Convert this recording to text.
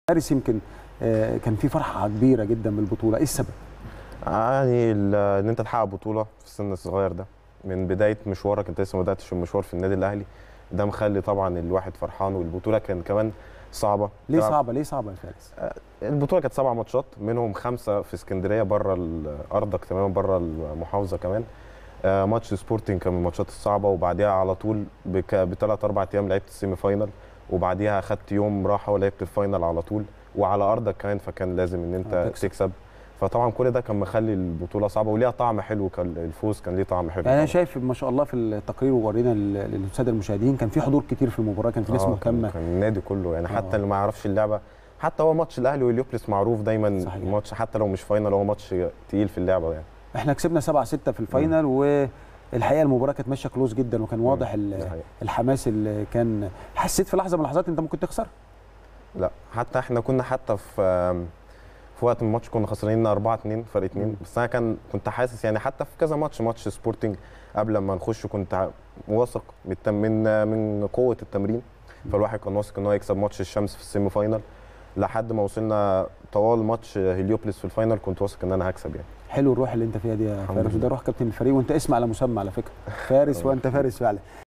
فارس يمكن آه، كان في فرحه كبيره جدا بالبطوله ايه السبب يعني ال- ان انت تحقق بطوله في السن الصغير ده من بدايه مشوارك انت لسه ما بداتش المشوار في النادي الاهلي ده مخلي طبعا الواحد فرحان والبطوله كان كمان صعبه ليه تلعب- صعبه ليه صعبه يا فارس البطوله كانت سبع ماتشات منهم خمسه في اسكندريه بره ال- ارضك تماما بره المحافظه كمان آه، ماتش سبورتنج كان من الماتشات الصعبه وبعديها على طول بك- بثلاث اربع ايام لعبت السيمي فاينل وبعديها اخدت يوم راحه ولعبت الفاينل على طول وعلى ارضك كمان فكان لازم ان انت آه، تكسب. تكسب. تكسب فطبعا كل ده كان مخلي البطوله صعبه وليها طعم حلو كان الفوز كان ليه طعم حلو يعني انا طبعاً. شايف ما شاء الله في التقرير وورينا لل- للساده المشاهدين كان في حضور كتير في المباراه كان في ناس آه، مهتمه كان كان النادي كله يعني حتى آه. اللي ما يعرفش اللعبه حتى هو ماتش الاهلي واليوبلس معروف دايما صحيح. ماتش حتى لو مش فاينل هو ماتش تقيل في اللعبه يعني احنا كسبنا 7 6 في الفاينل والحقيقه المباراه كانت ماشيه كلوز جدا وكان واضح ال- ده حقيقة. الحماس اللي كان حسيت في لحظه من اللحظات انت ممكن تخسر لا حتى احنا كنا حتى في في وقت من الماتش كنا خسرانين 4 2 فرق 2 مم. بس انا كان كنت حاسس يعني حتى في كذا ماتش ماتش سبورتنج قبل ما نخش كنت ع- واثق من التم- من من قوه التمرين فالواحد كان واثق ان هو يكسب ماتش الشمس في السيمي فاينل لحد ما وصلنا طوال ماتش هليوبلس في الفاينل كنت واثق ان انا هكسب يعني حلو الروح اللي انت فيها دي يا الحمد فارس لله. وده روح كابتن الفريق وانت اسم على مسمى على فكره فارس وانت فارس فعلا